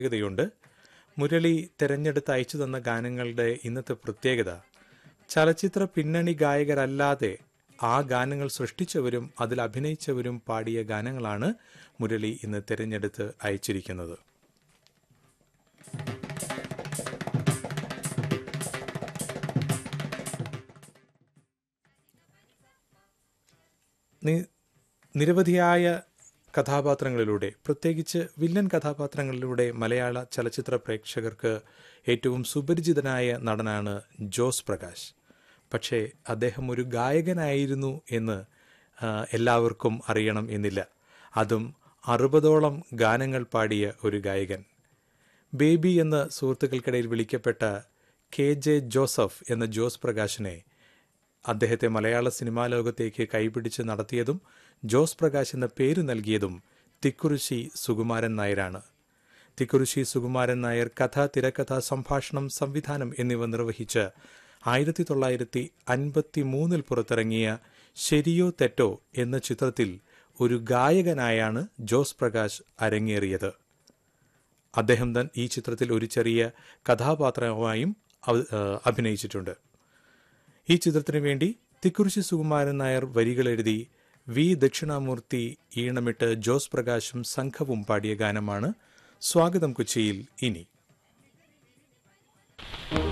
പ്രത്യേകതയുണ്ട് മുരളി തെരഞ്ഞെടുത്ത് അയച്ചു തന്ന ഗാനങ്ങളുടെ ഇന്നത്തെ പ്രത്യേകത ചലച്ചിത്ര പിന്നണി ഗായകരല്ലാതെ ആ ഗാനങ്ങൾ സൃഷ്ടിച്ചവരും അതിൽ അഭിനയിച്ചവരും പാടിയ ഗാനങ്ങളാണ് മുരളി ഇന്ന് തിരഞ്ഞെടുത്ത് അയച്ചിരിക്കുന്നത് നി- നിരവധിയായ കഥാപാത്രങ്ങളിലൂടെ പ്രത്യേകിച്ച് വില്ലൻ കഥാപാത്രങ്ങളിലൂടെ മലയാള ചലച്ചിത്ര പ്രേക്ഷകർക്ക് ഏറ്റവും സുപരിചിതനായ നടനാണ് ജോസ് പ്രകാശ് പക്ഷേ അദ്ദേഹം ഒരു ഗായകനായിരുന്നു എന്ന് ആ, എല്ലാവർക്കും അറിയണം എന്നില്ല അതും അറുപതോളം ഗാനങ്ങൾ പാടിയ ഒരു ഗായകൻ ബേബി എന്ന സുഹൃത്തുക്കൾക്കിടയിൽ വിളിക്കപ്പെട്ട കെ ജെ ജോസഫ് എന്ന ജോസ് പ്രകാശിനെ അദ്ദേഹത്തെ മലയാള സിനിമാ ലോകത്തേക്ക് കൈപിടിച്ച് നടത്തിയതും ജോസ് പ്രകാശ് എന്ന പേര് നൽകിയതും തിക്കുറിശി സുകുമാരൻ നായരാണ് തിക്കുറിശി സുകുമാരൻ നായർ കഥ തിരക്കഥ സംഭാഷണം സംവിധാനം എന്നിവ നിർവഹിച്ച് ആയിരത്തി തൊള്ളായിരത്തി അൻപത്തി മൂന്നിൽ പുറത്തിറങ്ങിയ ശരിയോ തെറ്റോ എന്ന ചിത്രത്തിൽ ഒരു ഗായകനായാണ് ജോസ് പ്രകാശ് അരങ്ങേറിയത് അദ്ദേഹം തൻ ഈ ചിത്രത്തിൽ ഒരു ചെറിയ കഥാപാത്രമായും അവ- ആ, അഭിനയിച്ചിട്ടുണ്ട് ഈ ചിത്രത്തിനു വേണ്ടി തിക്കുറിശി സുകുമാരൻ നായർ വരികൾ എഴുതി വി ദക്ഷിണാമൂർത്തി ഈണമിട്ട് ജോസ് പ്രകാശും സംഘവും പാടിയ ഗാനമാണ് സ്വാഗതം കൊച്ചിയിൽ ഇനി